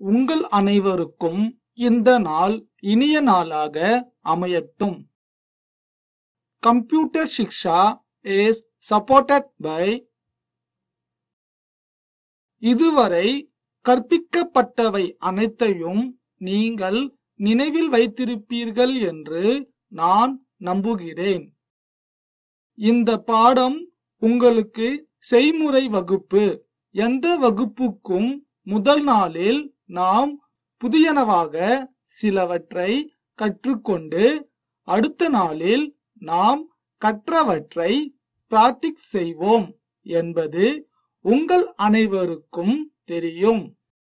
உங்கள் அனைவருக்கும் இந்த நாள் இனிய நாளாக அமையட்டும் computer Shiksha is supported by இதுவரை கற்பிக்கப்பட்டவை அனைத்தையும் நீங்கள் நினைவில் வைத்திருப்பீர்கள் என்று நான் நம்புகிறேன் இந்த பாடம் உங்களுக்கு செய்முறை வகுப்பு எந்த வகுப்புக்கும் முதல் நாளில் நாம் புதியனவாக சிலவற்றை கற்றுக்கொண்டு அடுத்த நாளில் நாம் கற்றவற்றை பிராக்டிஸ் செய்வோம் என்பது உங்கள் அனைவருக்கும் தெரியும்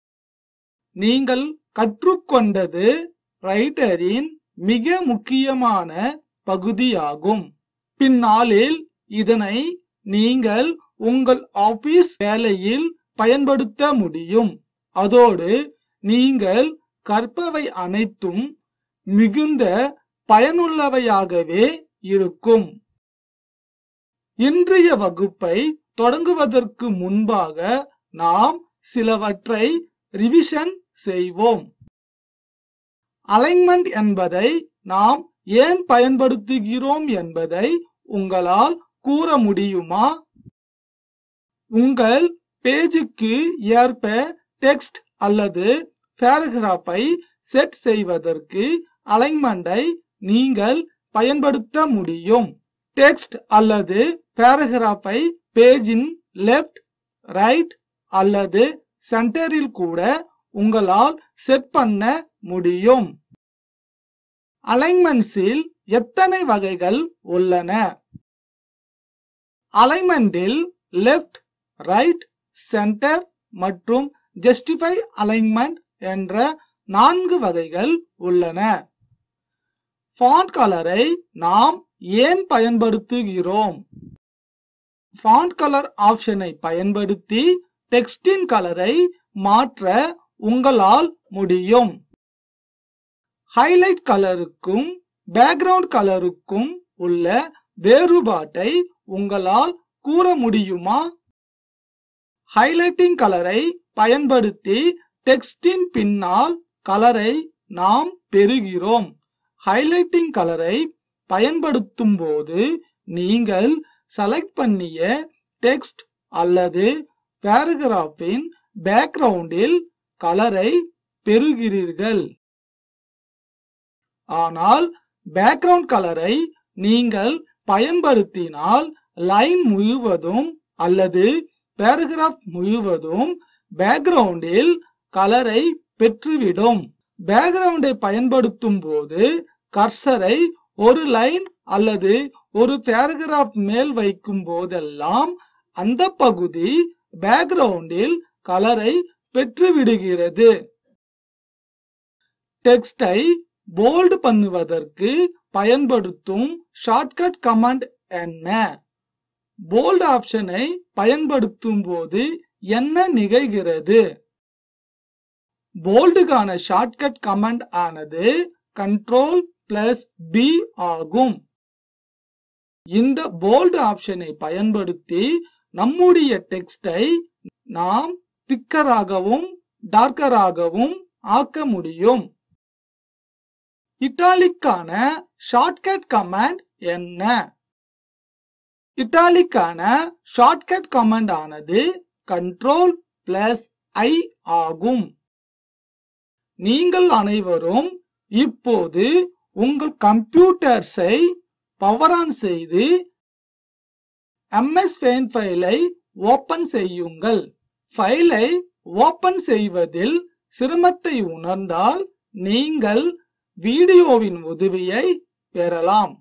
நீங்கள் கற்றுக்கொண்டது ரைட்டரின் மிக முக்கியமான பகுதியாகும் பின்னாளில் இதனை நீங்கள் உங்கள் ஆபீஸ் வேலையில் பயன்படுத்த முடியும் அதோடு நீங்கள் கற்பவை அனைத்தும் மிகுந்த பயனுள்ளவையாகவே இருக்கும் இன்றைய வகுப்பை தொடங்குவதற்கு முன்பாக நாம் சிலவற்றை ரிவிஷன் செய்வோம் அலைன்மெண்ட் என்பதை நாம் ஏன் பயன்படுத்துகிறோம் என்பதை உங்களால் கூற முடியுமா உங்கள் பேஜுக்கு ஏற்ப டெக்ஸ்ட் அல்லது பேராகிராஃபை செட் செய்வதற்கு அலைன்மெண்டை நீங்கள் பயன்படுத்த முடியும் டெக்ஸ்ட் அல்லது பேராகிராஃபை பேஜின் லெஃப்ட் ரைட் அல்லது சென்டரில் கூட உங்களால் செட் பண்ண முடியும் அலைன்மெண்ட்ஸில் எத்தனை வகைகள் உள்ளன அலைன்மெண்டில் லெஃப்ட் ரைட் சென்டர் மற்றும் ஜஸ்டிஃபை அலைன்மெண்ட் என்ற நான்கு வகைகள் உள்ளன ஃபாண்ட் கலரை நாம் ஏன் பயன்படுத்துகிறோம் ஃபாண்ட் கலர் ஆப்ஷனை பயன்படுத்தி டெக்ஸ்டின் கலரை மாற்ற உங்களால் முடியும் ஹைலைட் கலருக்கும் பேக்ரவுண்ட் கலருக்கும் உள்ள வேறுபாட்டை உங்களால் கூற முடியுமா ஹைலைட்டிங் கலரை பயன்படுத்தி டெக்ஸ்டின் பின்னால் கலரை நாம் பெறுகிறோம் ஹைலைட்டிங் கலரை பயன்படுத்தும் போது நீங்கள் செலக்ட் பண்ணிய டெக்ஸ்ட் அல்லது பேராகிராஃபின் பேக்ரவுண்டில் கலரை பெறுகிறீர்கள் ஆனால் பேக்ரவுண்ட் கலரை நீங்கள் பயன்படுத்தினால் லைன் முழுவதும் அல்லது பேராகிராஃப் முழுவதும் பேக்ரவுண்டில் கலரை பெற்றுவிடும் பேக்ரவுண்டை பயன்படுத்தும் போது கர்சரை ஒரு லைன் அல்லது ஒரு பேராகிராஃப் மேல் வைக்கும் போதெல்லாம் அந்த பகுதி பேக்ரவுண்டில் கலரை பெற்றுவிடுகிறது டெக்ஸ்டை போல்டு பண்ணுவதற்கு பயன்படுத்தும் ஷார்ட்கட் கமாண்ட் என்ன போல்ட் ஆப்ஷனை பயன்படுத்தும் போது என்ன நிகழ்கிறது போல்டுக்கான ஷார்ட்கட் கமாண்ட் ஆனது கண்ட்ரோல் பிளஸ் பி ஆகும் இந்த போல்டு ஆப்ஷனை பயன்படுத்தி நம்முடைய டெக்ஸ்டை நாம் திக்கராகவும் டார்க்கராகவும் ஆக்க முடியும் இட்டாலிக்கான ஷார்ட்கட் கமாண்ட் என்ன இட்டாலிக்கான ஷார்ட்கட் கமாண்ட் ஆனது கண்ட்ரோல் பிளஸ் ஐ ஆகும் நீங்கள் அனைவரும் இப்போது உங்கள் கம்ப்யூட்டர்ஸை பவர் ஆன் செய்து எம்எஸ் பெயிண்ட் ஃபைலை ஓபன் செய்யுங்கள் ஃபைலை ஓபன் செய்வதில் சிரமத்தை உணர்ந்தால் நீங்கள் வீடியோவின் உதவியை பெறலாம்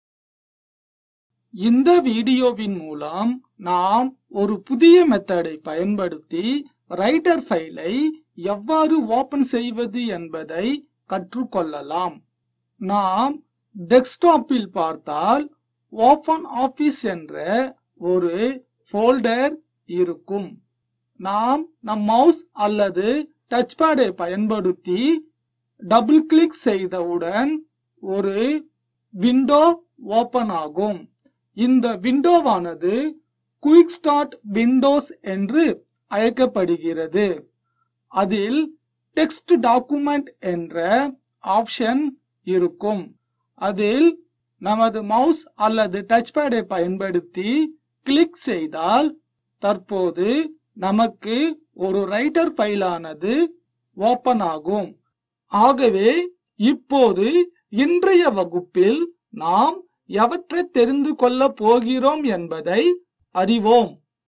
இந்த வீடியோவின் மூலம் நாம் ஒரு புதிய மெத்தடை பயன்படுத்தி ரைட்டர் ஃபைலை எவ்வாறு ஓபன் செய்வது என்பதை கற்றுக்கொள்ளலாம் நாம் டெஸ்க்டாப்பில் பார்த்தால் ஓபன் ஆபீஸ் என்ற ஒரு ஃபோல்டர் இருக்கும் நாம் நம் மவுஸ் அல்லது டச் பேடை பயன்படுத்தி டபுள் கிளிக் செய்தவுடன் ஒரு விண்டோ ஓபன் ஆகும் இந்த விண்டோவானது குயிக் ஸ்டார்ட் விண்டோஸ் என்று அழைக்கப்படுகிறது அதில் டெக்ஸ்ட் டாக்குமெண்ட் என்ற ஆப்ஷன் இருக்கும் அதில் நமது மவுஸ் அல்லது டச் பேடை பயன்படுத்தி கிளிக் செய்தால் தற்போது நமக்கு ஒரு ரைட்டர் ஃபைலானது ஓபன் ஆகும் ஆகவே இப்போது இன்றைய வகுப்பில் நாம் எவற்றை தெரிந்து கொள்ள போகிறோம் என்பதை அறிவோம்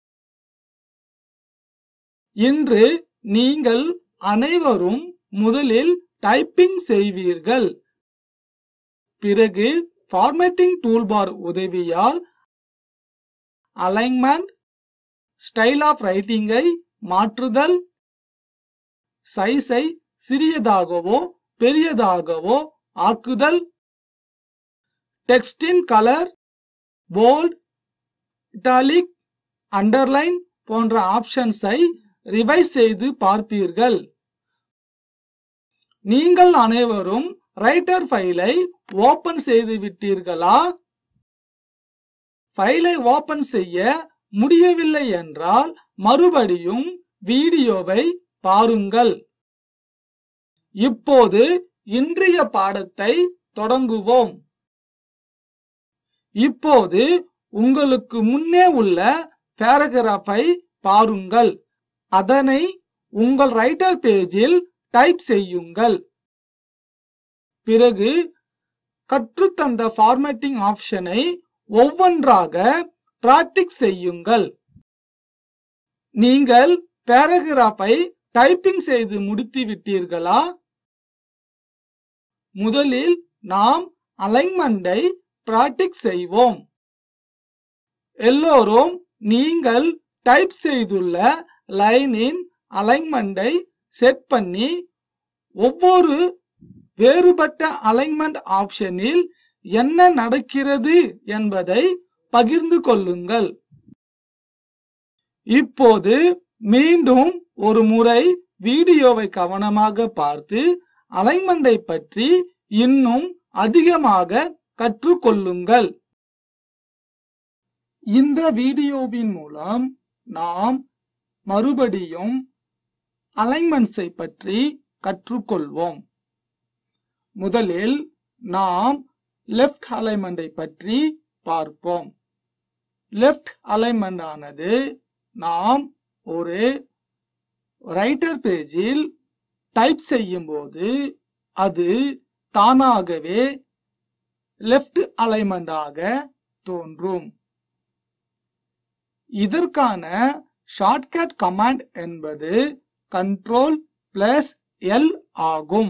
இன்று நீங்கள் அனைவரும் முதலில் டைப்பிங் செய்வீர்கள் பிறகு ஃபார்மேட்டிங் டூல்பார் உதவியால் அலைன்மெண்ட் ஸ்டைல் ஆஃப் ரைட்டிங்கை மாற்றுதல் சைஸை சிறியதாகவோ பெரியதாகவோ ஆக்குதல் டெக்ஸ்டின் கலர் போல்ட் இட்டாலிக் அண்டர்லைன் போன்ற ஆப்ஷன்ஸை ரிவைஸ் செய்து பார்ப்பீர்கள் நீங்கள் அனைவரும் ரைட்டர் ஃபைலை ஓபன் செய்து விட்டீர்களா ஃபைலை ஓபன் செய்ய முடியவில்லை என்றால் மறுபடியும் வீடியோவை பாருங்கள் இப்போது இன்றைய பாடத்தை தொடங்குவோம் இப்போது உங்களுக்கு முன்னே உள்ள பேராகிராஃபை பாருங்கள் அதனை உங்கள் ரைட்டர் பேஜில் டைப் செய்யுங்கள் பிறகு கற்றுத்தந்த ஃபார்மேட்டிங் ஆப்ஷனை ஒவ்வொன்றாக பிராக்டிஸ் செய்யுங்கள் நீங்கள் பேராகிராஃபை டைப்பிங் செய்து முடித்து விட்டீர்களா முதலில் நாம் அலைன்மெண்டை பிராக்டிஸ் செய்வோம் எல்லோரும் நீங்கள் டைப் செய்துள்ள லைனின் அலைன்மெண்டை செட் பண்ணி ஒவ்வொரு வேறுபட்ட அலைன்மெண்ட் ஆப்ஷனில் என்ன நடக்கிறது என்பதை பகிர்ந்து கொள்ளுங்கள் இப்போது மீண்டும் ஒரு முறை வீடியோவை கவனமாக பார்த்து அலைன்மெண்டை பற்றி இன்னும் அதிகமாக கற்றுக்கொள்ளுங்கள் இந்த வீடியோவின் மூலம் நாம் மறுபடியும் அலைன்மெண்ட்ஸை பற்றி கற்றுக்கொள்வோம் முதலில் நாம் லெஃப்ட் அலைன்மெண்டை பற்றி பார்ப்போம் லெஃப்ட் அலைன்மெண்ட் ஆனது நாம் ஒரு ரைட்டர் பேஜில் டைப் செய்யும் போது அது தானாகவே லெஃப்ட் அலைன்மெண்டாக தோன்றும் இதற்கான ஷார்ட்கட் கமாண்ட் என்பது கண்ட்ரோல் பிளஸ் எல் ஆகும்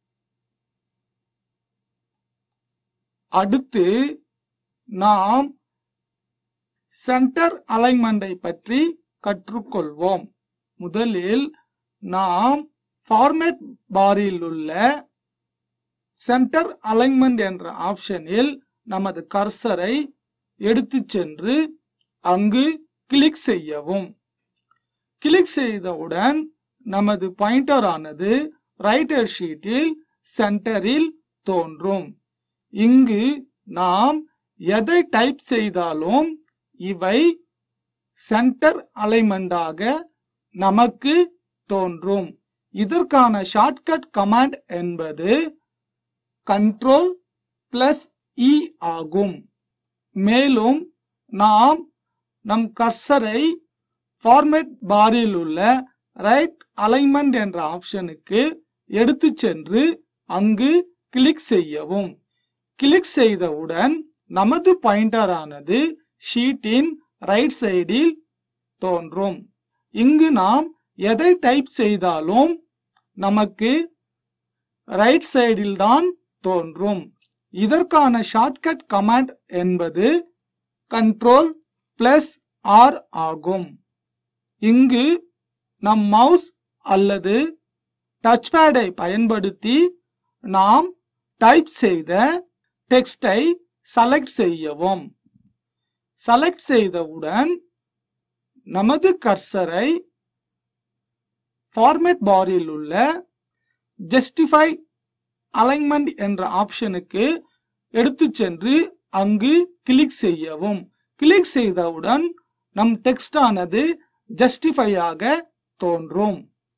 அடுத்து நாம் சென்டர் அலைன்மெண்டை பற்றி கற்றுக்கொள்வோம் முதலில் நாம் ஃபார்மேட் பாரில் உள்ள சென்டர் அலைன்மெண்ட் என்ற ஆப்ஷனில் நமது கர்சரை எடுத்து சென்று அங்கு கிளிக் செய்யவும் கிளிக் செய்தவுடன் நமது பாயிண்டர் ஆனது ரைட்டர் ஷீட்டில் சென்டரில் தோன்றும் இங்கு நாம் எதை டைப் செய்தாலும் இவை சென்டர் அலைன்மெண்டாக நமக்கு தோன்றும் இதற்கான ஷார்ட்கட் கமாண்ட் என்பது கண்ட்ரோல் பிளஸ் இ ஆகும் மேலும் நாம் நம் கர்சரை ஃபார்மேட் பாரில் உள்ள ரைட் அலைன்மெண்ட் என்ற ஆப்ஷனுக்கு எடுத்து சென்று அங்கு கிளிக் செய்யவும் கிளிக் செய்தவுடன் நமது பாயிண்டர் ஆனது ஷீட்டின் ரைட் சைடில் தோன்றும் இங்கு நாம் எதை டைப் செய்தாலும் நமக்கு ரைட் சைடில் தான் தோன்றும் இதற்கான ஷார்ட்கட் கமாண்ட் என்பது கண்ட்ரோல் பிளஸ் ஆர் ஆகும் இங்கு நம் மவுஸ் அல்லது டச் பேடை பயன்படுத்தி நாம் டைப் செய்த டெக்ஸ்டை செலக்ட் செய்யவும் செலக்ட் செய்தவுடன் நமது கர்சரை ஃபார்மேட் பாரில் உள்ள ஜஸ்டிஃபை அலைன்மெண்ட் என்ற ஆப்ஷனுக்கு எடுத்து சென்று அங்கு கிளிக் செய்யவும் கிளிக் செய்தவுடன் நம் டெக்ஸ்ட் ஆனது ஜஸ்டிஃபை ஆக தோன்றும்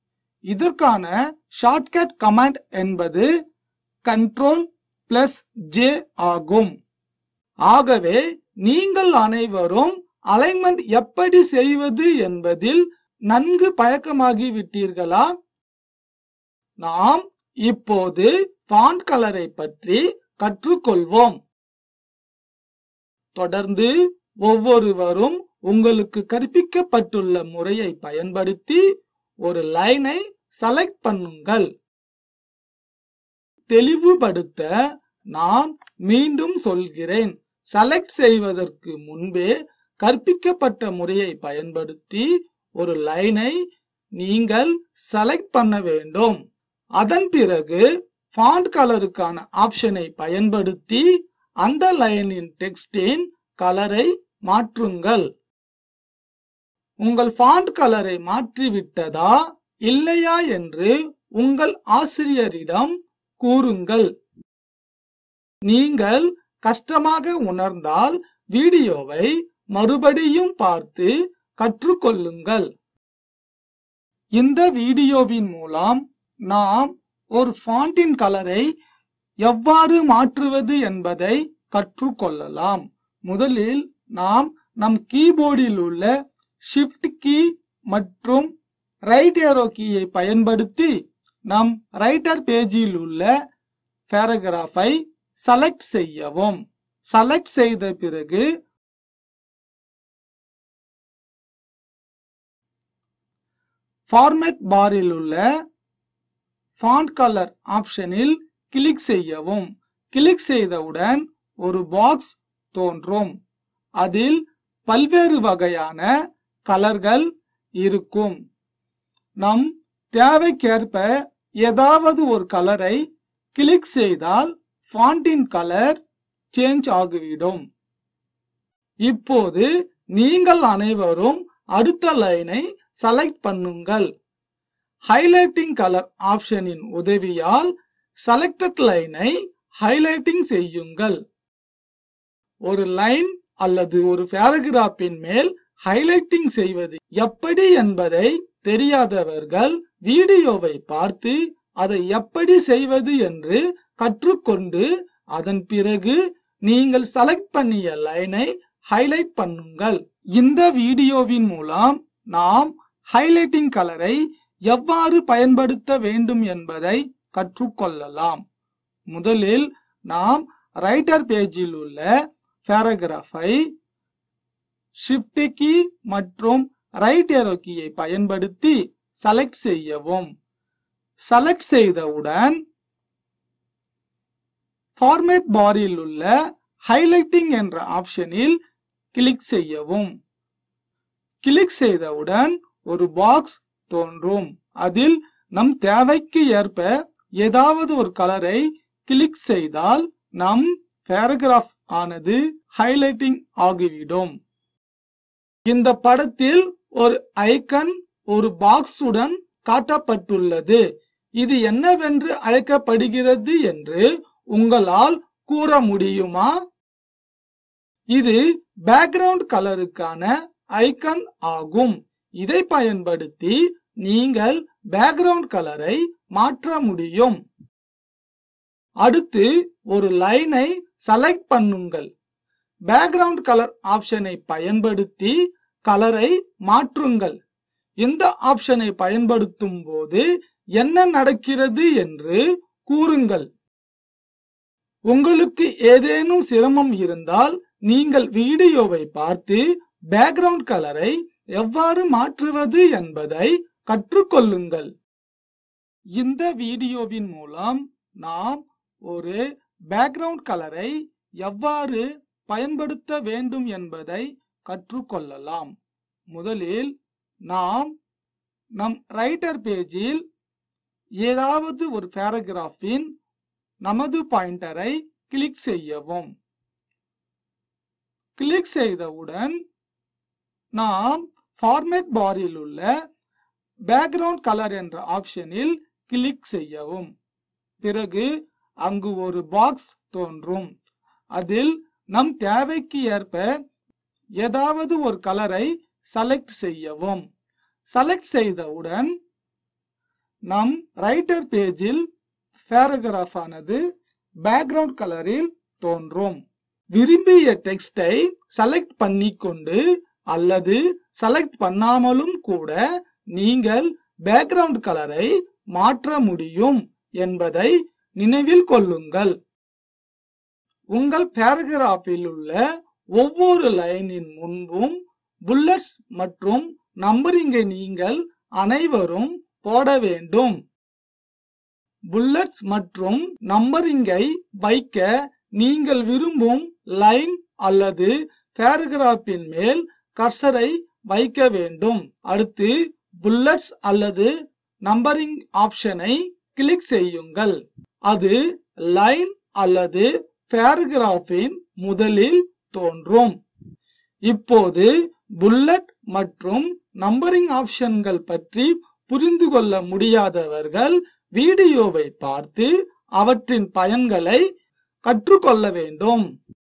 இதற்கான ஷார்ட்கட் கமாண்ட் என்பது கண்ட்ரோல் பிளஸ் ஜே ஆகும் ஆகவே நீங்கள் அனைவரும் அலைன்மெண்ட் எப்படி செய்வது என்பதில் நன்கு பழக்கமாகி விட்டீர்களா நாம் இப்போது ஃபாண்ட் கலரை பற்றி கற்றுக்கொள்வோம் தொடர்ந்து ஒவ்வொருவரும் உங்களுக்கு கற்பிக்கப்பட்டுள்ள முறையை பயன்படுத்தி ஒரு லைனை செலக்ட் பண்ணுங்கள் தெளிவுபடுத்த நான் மீண்டும் சொல்கிறேன் செலக்ட் செய்வதற்கு முன்பே கற்பிக்கப்பட்ட முறையை பயன்படுத்தி ஒரு லைனை நீங்கள் செலக்ட் பண்ண வேண்டும் அதன் பிறகு ஃபாண்ட் கலருக்கான ஆப்ஷனை பயன்படுத்தி அந்த லைனின் டெக்ஸ்டின் கலரை மாற்றுங்கள் உங்கள் ஃபாண்ட் கலரை மாற்றிவிட்டதா இல்லையா என்று உங்கள் ஆசிரியரிடம் கூறுங்கள் நீங்கள் கஷ்டமாக உணர்ந்தால் வீடியோவை மறுபடியும் பார்த்து கற்றுக்கொள்ளுங்கள் இந்த வீடியோவின் மூலம் நாம் ஒரு ஃபாண்டின் கலரை எவ்வாறு மாற்றுவது என்பதை கற்றுக்கொள்ளலாம் முதலில் நாம் நம் கீபோர்டில் உள்ள ஷிஃப்ட் கீ மற்றும் ரைட் ஏரோ கீயை பயன்படுத்தி நம் ரைட்டர் பேஜில் உள்ள பேராகிராஃபை செலக்ட் செய்யவும் செலக்ட் செய்த பிறகு ஃபார்மேட் பாரில் உள்ள ஃபாண்ட் கலர் ஆப்ஷனில் கிளிக் செய்யவும் கிளிக் செய்தவுடன் ஒரு பாக்ஸ் தோன்றும் அதில் பல்வேறு வகையான கலர்கள் இருக்கும் நம் தேவைக்கேற்ப ஏதாவது ஒரு கலரை கிளிக் செய்தால் ஃபாண்டின் கலர் சேஞ்ச் ஆகிவிடும் இப்போது நீங்கள் அனைவரும் அடுத்த லைனை செலக்ட் பண்ணுங்கள் ஹைலைட்டிங் கலர் ஆப்ஷனின் உதவியால் செலக்டட் லைனை ஹைலைட்டிங் செய்யுங்கள் ஒரு லைன் அல்லது ஒரு பேராகிராஃபின் மேல் ஹைலைட்டிங் செய்வது எப்படி என்பதை தெரியாதவர்கள் வீடியோவை பார்த்து அதை எப்படி செய்வது என்று கற்றுக்கொண்டு அதன் பிறகு நீங்கள் செலக்ட் பண்ணிய லைனை ஹைலைட் பண்ணுங்கள் இந்த வீடியோவின் மூலம் நாம் ஹைலைட்டிங் கலரை எவ்வாறு பயன்படுத்த வேண்டும் என்பதை கற்றுக்கொள்ளலாம் முதலில் நாம் ரைட்டர் பேஜில் உள்ள பேராகிராஃபை ஷிஃப்ட் கீ மற்றும் ரைட் ஏரோ கீயை பயன்படுத்தி செலக்ட் செய்யவும் செலக்ட் செய்தவுடன் ஃபார்மேட் பாரில் உள்ள ஹைலைட்டிங் என்ற ஆப்ஷனில் கிளிக் செய்யவும் கிளிக் செய்தவுடன் ஒரு பாக்ஸ் தோன்றும் அதில் நம் தேவைக்கு ஏற்ப ஏதாவது ஒரு கலரை கிளிக் செய்தால் நம் பேராகிராஃப் ஆனது ஹைலைட்டிங் ஆகிவிடும் இந்த படத்தில் ஒரு ஐக்கன் ஒரு பாக்ஸுடன் காட்டப்பட்டுள்ளது இது என்னவென்று அழைக்கப்படுகிறது என்று உங்களால் கூற முடியுமா இது பேக்ரவுண்ட் கலருக்கான ஐக்கன் ஆகும் இதை பயன்படுத்தி நீங்கள் பேக்ரவுண்ட் கலரை மாற்ற முடியும் அடுத்து ஒரு லைனை செலக்ட் பண்ணுங்கள் பேக்ரவுண்ட் கலர் ஆப்ஷனை பயன்படுத்தி கலரை மாற்றுங்கள் இந்த ஆப்ஷனை பயன்படுத்தும் போது என்ன நடக்கிறது என்று கூறுங்கள் உங்களுக்கு ஏதேனும் சிரமம் இருந்தால் நீங்கள் வீடியோவை பார்த்து பேக்ரவுண்ட் கலரை எவ்வாறு மாற்றுவது என்பதை கற்றுக்கொள்ளுங்கள் இந்த வீடியோவின் மூலம் நாம் ஒரு பேக்ரவுண்ட் கலரை எவ்வாறு பயன்படுத்த வேண்டும் என்பதை கற்றுக்கொள்ளலாம் முதலில் நாம் நம் ரைட்டர் பேஜில் ஏதாவது ஒரு பேராகிராஃபின் நமது பாயிண்டரை கிளிக் செய்யவும் கிளிக் செய்தவுடன் நாம் ஃபார்மேட் பாரில் உள்ள பேக்ரவுண்ட் கலர் என்ற ஆப்ஷனில் கிளிக் செய்யவும் பிறகு அங்கு ஒரு பாக்ஸ் தோன்றும் அதில் நம் தேவைக்கு ஏற்ப ஏதாவது ஒரு கலரை செலக்ட் செய்யவும் செலக்ட் செய்தவுடன் நம் ரைட்டர் பேஜில் பேராகிராஃப் ஆனது பேக்ரவுண்ட் கலரில் தோன்றும் விரும்பிய டெக்ஸ்டை செலக்ட் பண்ணிக்கொண்டு அல்லது செலக்ட் பண்ணாமலும் கூட நீங்கள் பேக்ரவுண்ட் கலரை மாற்ற முடியும் என்பதை நினைவில் கொள்ளுங்கள் உங்கள் பேராகிராஃபில் உள்ள ஒவ்வொரு லைனின் முன்பும் புல்லட்ஸ் மற்றும் நம்பரிங்கை நீங்கள் அனைவரும் போட வேண்டும் புல்லட்ஸ் மற்றும் நம்பரிங்கை வைக்க நீங்கள் விரும்பும் லைன் அல்லது பேராகிராஃபின் மேல் கர்சரை வைக்க வேண்டும் அடுத்து புல்லட்ஸ் அல்லது நம்பரிங் ஆப்ஷனை கிளிக் செய்யுங்கள் அது லைன் அல்லது பேராகிராஃபின் முதலில் தோன்றும் இப்போது புல்லட் மற்றும் நம்பரிங் ஆப்ஷன்கள் பற்றி புரிந்து கொள்ள முடியாதவர்கள் வீடியோவை பார்த்து அவற்றின் பயன்களை கற்றுக்கொள்ள வேண்டும்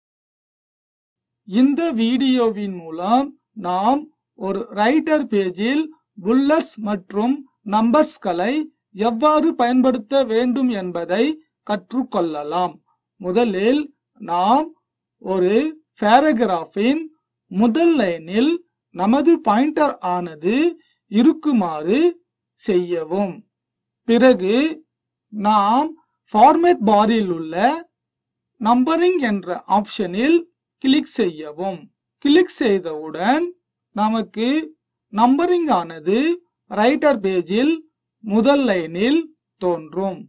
இந்த வீடியோவின் மூலம் நாம் ஒரு ரைட்டர் பேஜில் புல்லட்ஸ் மற்றும் நம்பர்ஸ்களை எவ்வாறு பயன்படுத்த வேண்டும் என்பதை கற்றுக்கொள்ளலாம் முதலில் நாம் ஒரு பேராகிராஃபின் முதல் லைனில் நமது பாயிண்டர் ஆனது இருக்குமாறு செய்யவும் பிறகு நாம் ஃபார்மேட் பாரில் உள்ள நம்பரிங் என்ற ஆப்ஷனில் கிளிக் செய்யவும் கிளிக் செய்தவுடன் நமக்கு நம்பரிங் ஆனது ரைட்டர் பேஜில் முதல் லைனில் தோன்றும்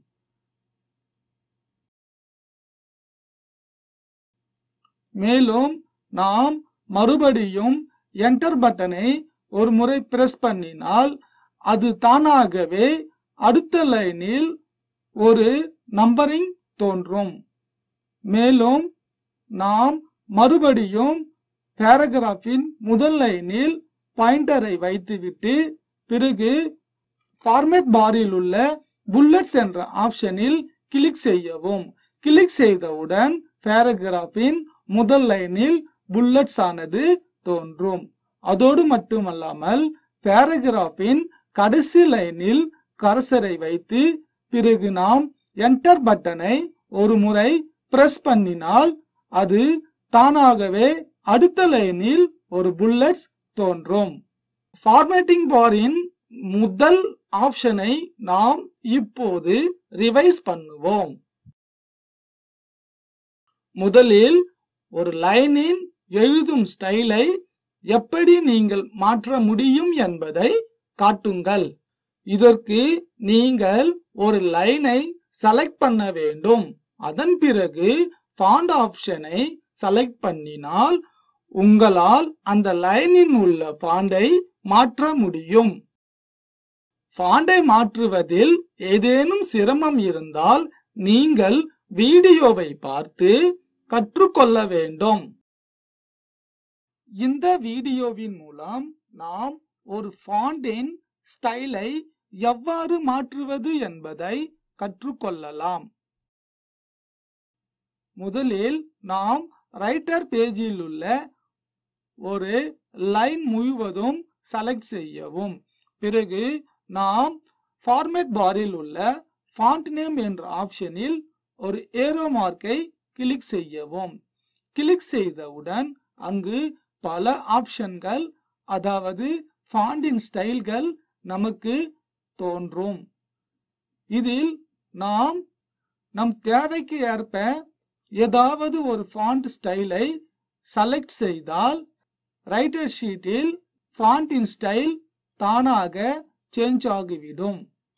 மேலும் நாம் மறுபடியும் என்டர் பட்டனை ஒரு முறை பிரஸ் பண்ணினால் அது தானாகவே அடுத்த லைனில் ஒரு நம்பரிங் தோன்றும் மேலும் நாம் மறுபடியும் பேராகிராஃபின் முதல் லைனில் பாயிண்டரை வைத்துவிட்டு பிறகு ஃபார்மேட் பாரில் உள்ள புல்லட்ஸ் என்ற ஆப்ஷனில் கிளிக் செய்யவும் கிளிக் செய்தவுடன் பேராகிராஃபின் முதல் லைனில் புல்லட்ஸ் ஆனது தோன்றும் அதோடு மட்டுமல்லாமல் பேராகிராஃபின் கடைசி லைனில் கர்சரை வைத்து பிறகு நாம் என்டர் பட்டனை ஒரு முறை பிரஸ் பண்ணினால் அது தானாகவே அடுத்த லைனில் ஒரு புல்லட்ஸ் தோன்றும் ஃபார்மேட்டிங் பாரின் முதல் ஆப்ஷனை நாம் இப்போது ரிவைஸ் பண்ணுவோம் முதலில் ஒரு லைனின் எழுதும் ஸ்டைலை எப்படி நீங்கள் மாற்ற முடியும் என்பதை காட்டுங்கள் இதற்கு நீங்கள் ஒரு லைனை செலக்ட் பண்ண வேண்டும் அதன் பிறகு ஃபாண்ட் ஆப்ஷனை செலக்ட் பண்ணினால் உங்களால் அந்த லைனின் உள்ள ஃபாண்டை மாற்ற முடியும் ஃபாண்டை மாற்றுவதில் ஏதேனும் சிரமம் இருந்தால் நீங்கள் வீடியோவை பார்த்து கற்றுக்கொள்ள வேண்டும் இந்த வீடியோவின் மூலம் நாம் ஒரு ஃபாண்டின் ஸ்டைலை எவ்வாறு மாற்றுவது என்பதை கற்றுக்கொள்ளலாம் முதலில் நாம் ரைட்டர் பேஜில் உள்ள ஒரு லைன் முழுவதும் செலக்ட் செய்யவும் பிறகு நாம் ஃபார்மேட் பாரில் உள்ள ஃபாண்ட் நேம் என்ற ஆப்ஷனில் ஒரு ஏரோ மார்க்கை கிளிக் செய்யவும் கிளிக் செய்தவுடன் அங்கு பல ஆப்ஷன்கள் அதாவது ஃபாண்டின் ஸ்டைல்கள் நமக்கு தோன்றும் இதில் நாம் நம் தேவைக்கு ஏற்ப ஏதாவது ஒரு ஃபாண்ட் ஸ்டைலை செலக்ட் செய்தால் ரைட்டர் ஷீட்டில் ஃபாண்டின் ஸ்டைல் தானாக சேஞ்ச் ஆகிவிடும்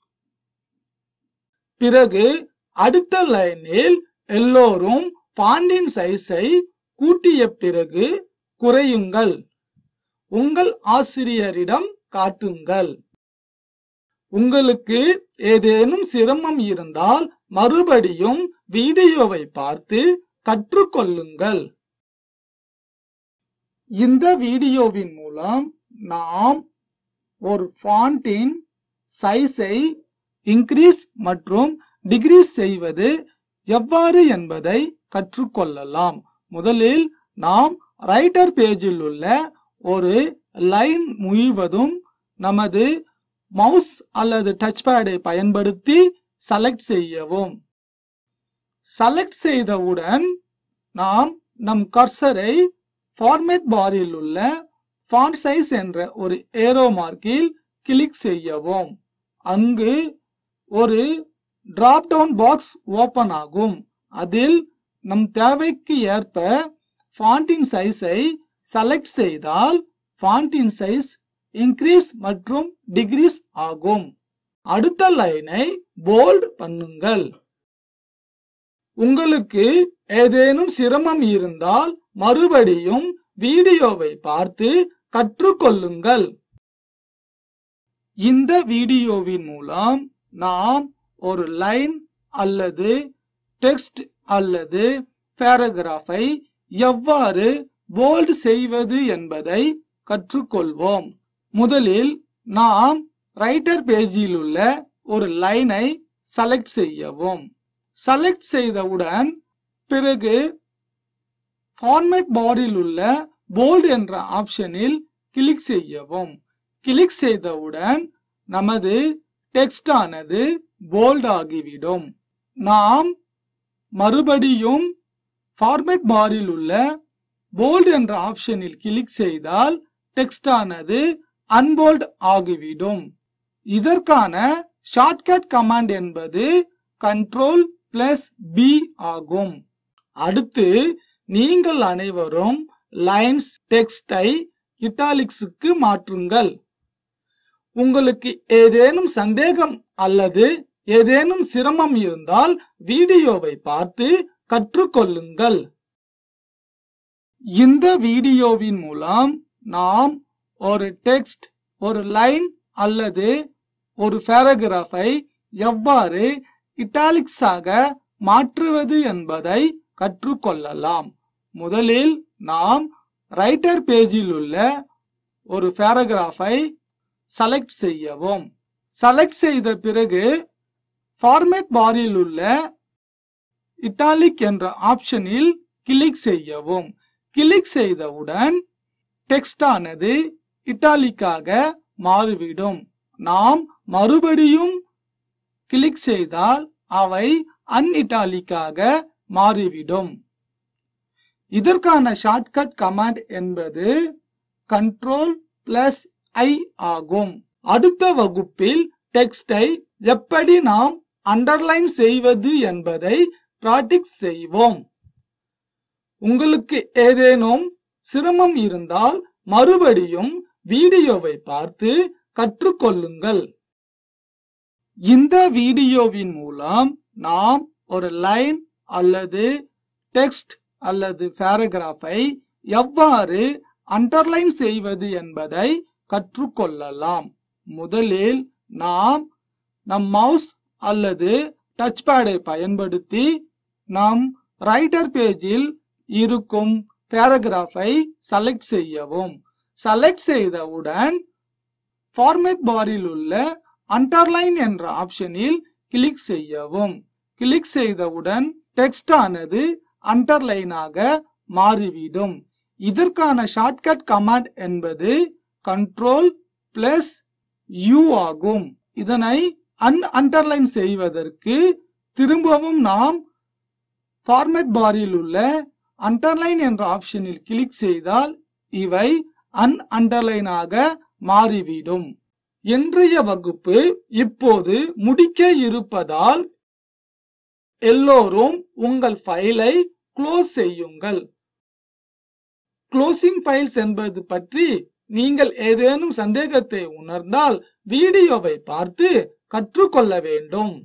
பிறகு அடுத்த லைனில் எல்லோரும் பாண்டின் சைஸை கூட்டிய பிறகு குறையுங்கள் உங்கள் ஆசிரியரிடம் காட்டுங்கள் உங்களுக்கு ஏதேனும் சிரமம் இருந்தால் மறுபடியும் வீடியோவை பார்த்து கற்றுக்கொள்ளுங்கள் இந்த வீடியோவின் மூலம் நாம் ஒரு ஃபாண்டின் சைஸை இன்க்ரீஸ் மற்றும் டிக்ரீஸ் செய்வது எவ்வாறு என்பதை கற்றுக்கொள்ளலாம் முதலில் நாம் ரைட்டர் பேஜில் உள்ள ஒரு லைன் முழுவதும் நமது மவுஸ் அல்லது டச் பேடை பயன்படுத்தி செலக்ட் செய்யவும் செலக்ட் செய்தவுடன் நாம் நம் கர்சரை ஃபார்மேட் பாரில் உள்ள ஃபாண்ட் சைஸ் என்ற ஒரு ஏரோ மார்க்கில் கிளிக் செய்யவும் அங்கு ஒரு டிராப் டவுன் பாக்ஸ் ஓபன் ஆகும் அதில் நம் தேவைக்கு ஏற்ப ஃபாண்டின் சைஸை செலக்ட் செய்தால் ஃபாண்டின் சைஸ் இன்க்ரீஸ் மற்றும் டிக்ரீஸ் ஆகும் அடுத்த லைனை போல்ட் பண்ணுங்கள் உங்களுக்கு ஏதேனும் சிரமம் இருந்தால் மறுபடியும் வீடியோவை பார்த்து கற்றுக்கொள்ளுங்கள் இந்த வீடியோவின் மூலம் நாம் ஒரு லைன் அல்லது டெக்ஸ்ட் அல்லது பேராகிராஃபை எவ்வாறு போல்ட் செய்வது என்பதை கற்றுக்கொள்வோம் முதலில் நாம் ரைட்டர் பேஜில் உள்ள ஒரு லைனை செலக்ட் செய்யவும் செலக்ட் செய்தவுடன் பிறகு ஃபார்மேட் பாரில் உள்ள போல்ட் என்ற ஆப்ஷனில் கிளிக் செய்யவும் கிளிக் செய்தவுடன் நமது டெக்ஸ்ட் ஆனது போல்ட் ஆகிவிடும் நாம் மறுபடியும் ஃபார்மேட் பாரில் உள்ள போல்ட் என்ற ஆப்ஷனில் கிளிக் செய்தால் டெக்ஸ்ட் ஆனது அன்போல்ட் ஆகிவிடும் இதற்கான ஷார்ட்கட் கமாண்ட் என்பது கண்ட்ரோல் பிளஸ் பி ஆகும் அடுத்து நீங்கள் அனைவரும் லைன்ஸ் டெக்ஸ்டை இட்டாலிக்ஸுக்கு மாற்றுங்கள் உங்களுக்கு ஏதேனும் சந்தேகம் அல்லது ஏதேனும் சிரமம் இருந்தால் வீடியோவை பார்த்து கற்றுக்கொள்ளுங்கள் இந்த வீடியோவின் மூலம் நாம் ஒரு டெக்ஸ்ட் ஒரு லைன் அல்லது ஒரு பேராகிராஃபை எவ்வாறு இட்டாலிக்ஸாக மாற்றுவது என்பதை கற்றுக்கொள்ளலாம் முதலில் நாம் ரைட்டர் பேஜில் உள்ள ஒரு பேராகிராஃபை செலக்ட் செய்யவும் செலக்ட் செய்த பிறகு ஃபார்மேட் பாரில் உள்ள இட்டாலிக் என்ற ஆப்ஷனில் கிளிக் செய்யவும் கிளிக் செய்தவுடன் டெக்ஸ்ட் ஆனது இட்டாலிக்காக மாறிவிடும் நாம் மறுபடியும் கிளிக் செய்தால் அவை அன்இட்டாலிக்காக மாறிவிடும் இதற்கான ஷார்ட்கட் கமாண்ட் என்பது கண்ட்ரோல் பிளஸ் ஐ ஆகும் அடுத்த வகுப்பில் டெக்ஸ்டை எப்படி நாம் அண்டர்லைன் செய்வது என்பதை பிராக்டிஸ் செய்வோம் உங்களுக்கு ஏதேனும் சிரமம் இருந்தால் மறுபடியும் வீடியோவை பார்த்து கற்றுக்கொள்ளுங்கள் இந்த வீடியோவின் மூலம் நாம் ஒரு லைன் அல்லது டெக்ஸ்ட் அல்லது பேராகிராஃபை எவ்வாறு அண்டர்லைன் செய்வது என்பதை கற்றுக்கொள்ளலாம் முதலில் நாம் நம் மவுஸ் அல்லது டச் பேடை பயன்படுத்தி நம் ரைட்டர் பேஜில் இருக்கும் பேராகிராஃபை செலக்ட் செய்யவும் செலக்ட் செய்தவுடன் ஃபார்மேட் பாரில் உள்ள அண்டர்லைன் என்ற ஆப்ஷனில் கிளிக் செய்யவும் கிளிக் செய்தவுடன் டெக்ஸ்ட் ஆனது அண்டர்லைனாக மாறிவிடும் இதற்கான ஷார்ட்கட் கமாண்ட் என்பது கண்ட்ரோல் பிளஸ் யூ ஆகும் இதனை அன் அண்டர்லைன் செய்வதற்கு திரும்பவும் நாம் ஃபார்மேட் பாரில் உள்ள அண்டர்லைன் என்ற ஆப்ஷனில் கிளிக் செய்தால் இவை அன் அண்டர்லைனாக மாறிவிடும் இன்றைய வகுப்பு இப்போது முடிக்க இருப்பதால் எல்லோரும் உங்கள் ஃபைலை க்ளோஸ் செய்யுங்கள் க்ளோசிங் ஃபைல்ஸ் என்பது பற்றி நீங்கள் ஏதேனும் சந்தேகத்தை உணர்ந்தால் வீடியோவை பார்த்து கற்றுக்கொள்ள வேண்டும்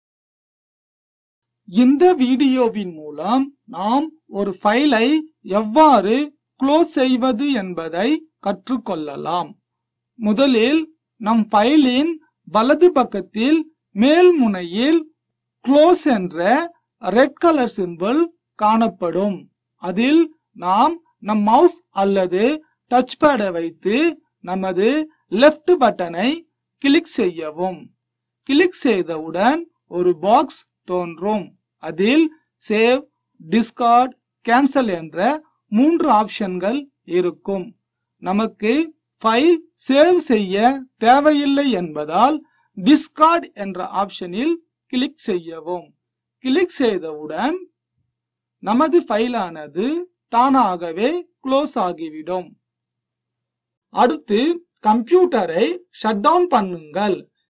இந்த வீடியோவின் மூலம் நாம் ஒரு ஃபைலை எவ்வாறு க்ளோஸ் செய்வது என்பதை கற்றுக்கொள்ளலாம் முதலில் நம் ஃபைலின் வலது பக்கத்தில் மேல் முனையில் க்ளோஸ் என்ற ரெட் கலர் சிம்பிள் காணப்படும் அதில் நாம் நம் மவுஸ் அல்லது டச் பேடை வைத்து நமது லெஃப்ட் பட்டனை கிளிக் செய்யவும் கிளிக் செய்தவுடன் ஒரு பாக்ஸ் தோன்றும் அதில் சேவ் டிஸ்கார்ட் கேன்சல் என்ற மூன்று ஆப்ஷன்கள் இருக்கும் நமக்கு ஃபைல் சேவ் செய்ய தேவையில்லை என்பதால் டிஸ்கார்ட் என்ற ஆப்ஷனில் கிளிக் செய்யவும் கிளிக் செய்தவுடன் நமது ஃபைலானது தானாகவே க்ளோஸ் ஆகிவிடும் அடுத்து கம்ப்யூட்டரை ஷட் டவுன் பண்ணுங்கள்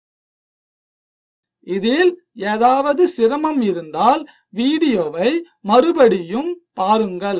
இதில் ஏதாவது சிரமம் இருந்தால் வீடியோவை மறுபடியும் பாருங்கள்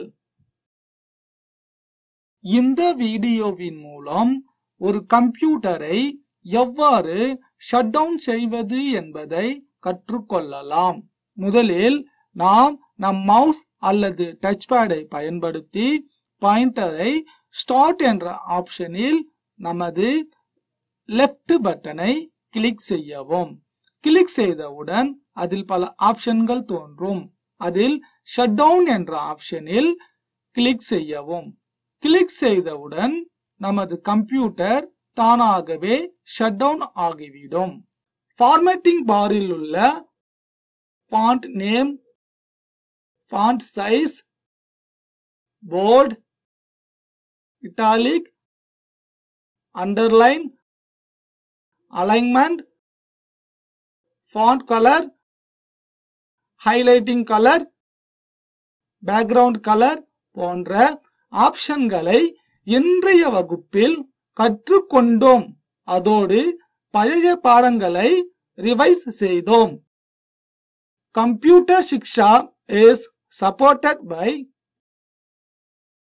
இந்த வீடியோவின் மூலம் ஒரு கம்ப்யூட்டரை எவ்வாறு ஷட் டவுன் செய்வது என்பதை கற்றுக்கொள்ளலாம் முதலில் நாம் நம் மவுஸ் அல்லது டச் பேடை பயன்படுத்தி பாயிண்டரை ஸ்டார்ட் என்ற ஆப்ஷனில் நமது லெஃப்ட் பட்டனை கிளிக் செய்யவும் கிளிக் செய்தவுடன் அதில் பல ஆப்ஷன்கள் தோன்றும் அதில் ஷட் டவுன் என்ற ஆப்ஷனில் கிளிக் செய்யவும் கிளிக் செய்தவுடன் நமது கம்ப்யூட்டர் தானாகவே ஷட் டவுன் ஆகிவிடும் ஃபார்மேட்டிங் பாரில் உள்ள font name font size bold italic underline alignment font colour highlighting colour background colour போன்ற ஆப்ஷன்களை இன்றைய வகுப்பில் கற்றுக்கொண்டோம் அதோடு பழைய பாடங்களை ரிவைஸ் செய்தோம் computer Shiksha is supported by